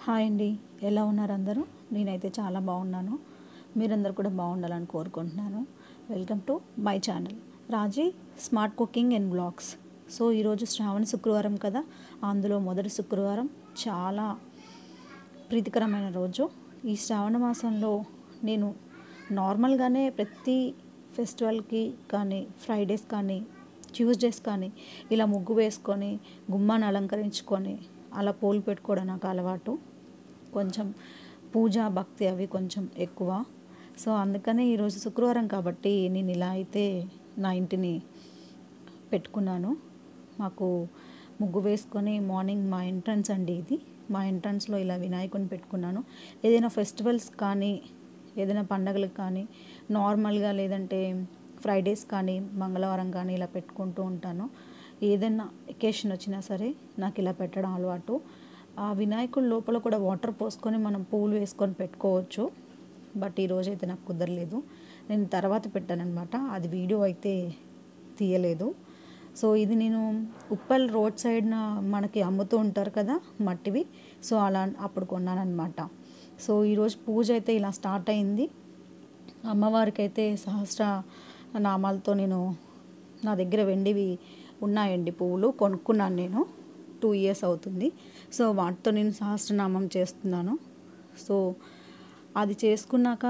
hi అండి ఎలా ఉన్నారు అందరూ నేనైతే చాలా బాగున్నాను మీరందరూ కూడా బాగుండాలని కోరుకుంటున్నాను welcome to my channel Raji smart cooking and blogs so ఈరోజు శ్రావణ శుక్రవారం కదా అందులో మొదటి శుక్రవారం చాలా ప్రీతికరమైన రోజు ఈ శ్రావణ మాసంలో నేను నార్మల్గానే ప్రతి ఫెస్టివల్కి కానీ ఫ్రైడేస్ కానీ ట్యూస్డేస్ కానీ ఇలా ముగ్గు వేసుకొని గుమ్మాన్ని అలంకరించుకొని అలా పూలు పెట్టుకోవడం నాకు అలవాటు కొంచెం పూజ భక్తి అవి కొంచెం ఎక్కువ సో అందుకనే ఈరోజు శుక్రవారం కాబట్టి నేను ఇలా అయితే నా ఇంటిని పెట్టుకున్నాను మాకు ముగ్గు వేసుకొని మార్నింగ్ మా ఎంట్రన్స్ అండి ఇది మా ఎంట్రన్స్లో ఇలా వినాయకుని పెట్టుకున్నాను ఏదైనా ఫెస్టివల్స్ కానీ ఏదైనా పండగలకు కానీ నార్మల్గా లేదంటే ఫ్రైడేస్ కానీ మంగళవారం కానీ ఇలా పెట్టుకుంటూ ఉంటాను ఏదైనా ఎకేషన్ వచ్చినా సరే నాకు ఇలా పెట్టడం అలవాటు ఆ వినాయకుడి లోపల కూడా వాటర్ పోసుకొని మనం పూలు వేసుకొని పెట్టుకోవచ్చు బట్ ఈరోజు అయితే నాకు కుదరలేదు నేను తర్వాత పెట్టానమాట అది వీడియో అయితే తీయలేదు సో ఇది నేను ఉప్పల్ రోడ్ సైడ్న మనకి అమ్ముతూ ఉంటారు కదా మట్టివి సో అలా అప్పుడు కొన్నానమాట సో ఈరోజు పూజ అయితే ఇలా స్టార్ట్ అయింది అమ్మవారికి అయితే సహస్ర నామాలతో నేను నా దగ్గర వెండివి ఉన్నాయండి పువ్వులు కొనుక్కున్నాను నేను టూ ఇయర్స్ అవుతుంది సో వాటితో నేను సహస్రనామం చేస్తున్నాను సో అది చేసుకున్నాక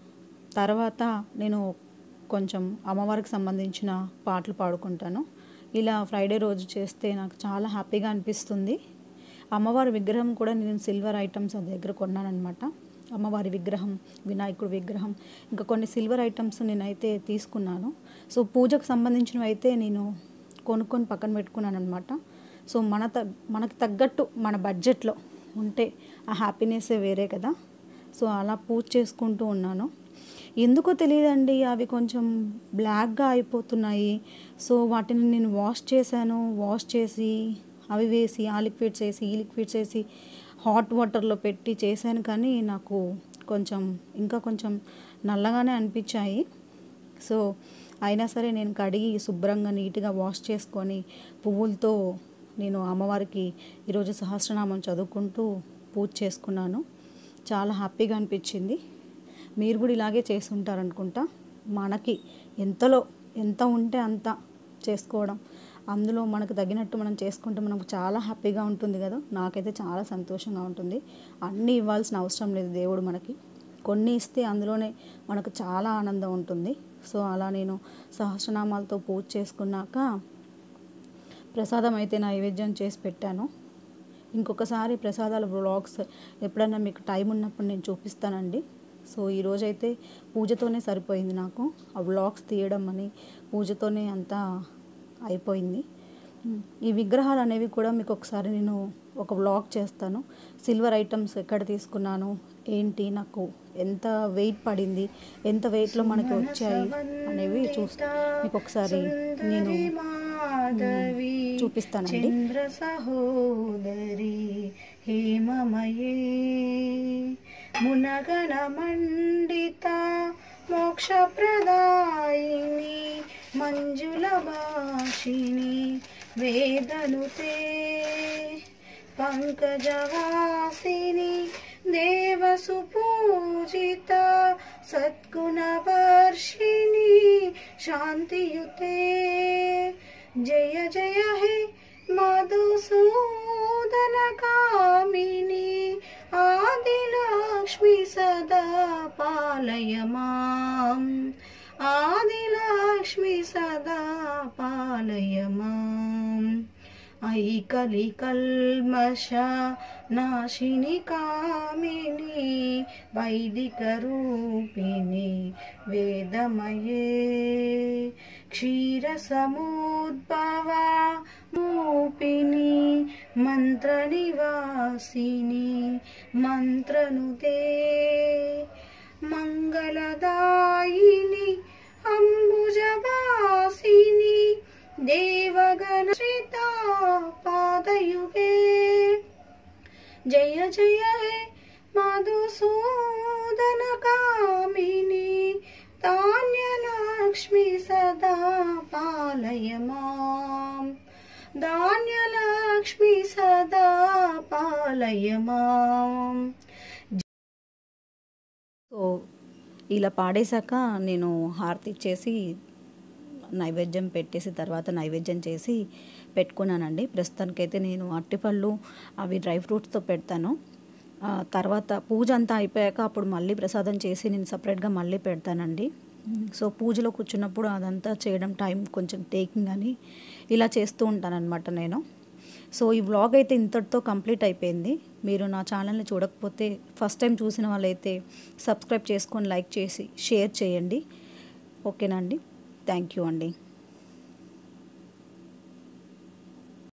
తర్వాత నేను కొంచెం అమ్మవారికి సంబంధించిన పాటలు పాడుకుంటాను ఇలా ఫ్రైడే రోజు చేస్తే నాకు చాలా హ్యాపీగా అనిపిస్తుంది అమ్మవారి విగ్రహం కూడా నేను సిల్వర్ ఐటమ్స్ అది దగ్గర కొన్నానమాట అమ్మవారి విగ్రహం వినాయకుడి విగ్రహం ఇంకా కొన్ని సిల్వర్ ఐటమ్స్ నేనైతే తీసుకున్నాను సో పూజకు సంబంధించినవి అయితే నేను కొనుక్కొని పక్కన పెట్టుకున్నాను అనమాట సో మన త మనకు తగ్గట్టు మన బడ్జెట్లో ఉంటే ఆ హ్యాపీనెస్సే వేరే కదా సో అలా పూజ చేసుకుంటూ ఉన్నాను ఎందుకో తెలియదండి అవి కొంచెం బ్లాక్గా అయిపోతున్నాయి సో వాటిని నేను వాష్ చేశాను వాష్ చేసి అవి వేసి ఆ లిక్విడ్స్ వేసి ఈ లిక్విడ్స్ వేసి హాట్ వాటర్లో పెట్టి చేశాను కానీ నాకు కొంచెం ఇంకా కొంచెం నల్లగానే అనిపించాయి సో అయినా సరే నేను కడిగి శుభ్రంగా నీట్గా వాష్ చేసుకొని పువ్వులతో నేను అమ్మవారికి ఈరోజు సహస్రనామం చదువుకుంటూ పూజ చేసుకున్నాను చాలా హ్యాపీగా అనిపించింది మీరు కూడా ఇలాగే చేస్తుంటారనుకుంటా మనకి ఎంతలో ఎంత ఉంటే అంత చేసుకోవడం అందులో మనకు తగినట్టు మనం చేసుకుంటే మనకు చాలా హ్యాపీగా ఉంటుంది కదా నాకైతే చాలా సంతోషంగా ఉంటుంది అన్నీ ఇవ్వాల్సిన అవసరం లేదు దేవుడు మనకి కొన్ని ఇస్తే అందులోనే మనకు చాలా ఆనందం ఉంటుంది సో అలా నేను సహస్రనామాలతో పూజ చేసుకున్నాక ప్రసాదం అయితే నైవేద్యం చేసి పెట్టాను ఇంకొకసారి ప్రసాదాల బ్లాగ్స్ ఎప్పుడైనా మీకు టైం ఉన్నప్పుడు నేను చూపిస్తానండి సో ఈరోజైతే పూజతోనే సరిపోయింది నాకు ఆ వ్లాగ్స్ తీయడం అని పూజతోనే అంతా అయిపోయింది ఈ విగ్రహాలు అనేవి కూడా మీకు ఒకసారి నేను ఒక వ్లాగ్ చేస్తాను సిల్వర్ ఐటమ్స్ ఎక్కడ తీసుకున్నాను ఏంటి నాకు ఎంత వెయిట్ పడింది ఎంత వెయిట్లో మనకి వచ్చాయి అనేవి చూస్తా మీకు ఒకసారి నేను చూపిస్తానండి చంద్ర సహోదరి హేమమయే మునగణ మండిత మోక్షప్రదాయిని మంజుల భాషిణి వేదనుతే పంకజవాసిని దేవసుపూజిత సద్గుణవర్షిణి శాంతియుతే జయ జయ హే మధుసూదన కామిని ఆదిలక్ష్మి సదా పాలయ మాం ఆదిలక్ష్మి సదా పాలయ మాం ఐకలి కల్మష నాశిని కామిని వైదిక రూపిణి వేదమయే క్షీర సముద్భవ మూపిని మంత్ర నివాసిని మంత్రనుదే మంగళదాయిని అంబుజవాసిని దేవగణ శ్రితా పాదయుగే జయ జయ హే మధుసూదన కామిని ధాన్యలక్ష్మి సదా పాలయ మాం ధాన్యలక్ష్మి లక్ష్మి సదా పాలయమాం సో ఇలా పాడేశాక నేను హారతి ఇచ్చేసి నైవేద్యం పెట్టేసి తర్వాత నైవేద్యం చేసి పెట్టుకున్నానండి ప్రస్తుతానికైతే నేను అరటిపళ్ళు అవి డ్రై ఫ్రూట్స్తో పెడతాను ఆ, తర్వాత పూజ అంతా అయిపోయాక అప్పుడు మళ్ళీ ప్రసాదం చేసి నేను సపరేట్గా మళ్ళీ పెడతానండి సో పూజలో కూర్చున్నప్పుడు అదంతా చేయడం టైం కొంచెం టేకింగ్ అని ఇలా చేస్తూ ఉంటానన్నమాట నేను సో ఈ వ్లాగ్ అయితే ఇంతటితో కంప్లీట్ అయిపోయింది మీరు నా ఛానల్ని చూడకపోతే ఫస్ట్ టైం చూసిన వాళ్ళైతే సబ్స్క్రైబ్ చేసుకొని లైక్ చేసి షేర్ చేయండి ఓకేనా అండి థ్యాంక్ యూ అండి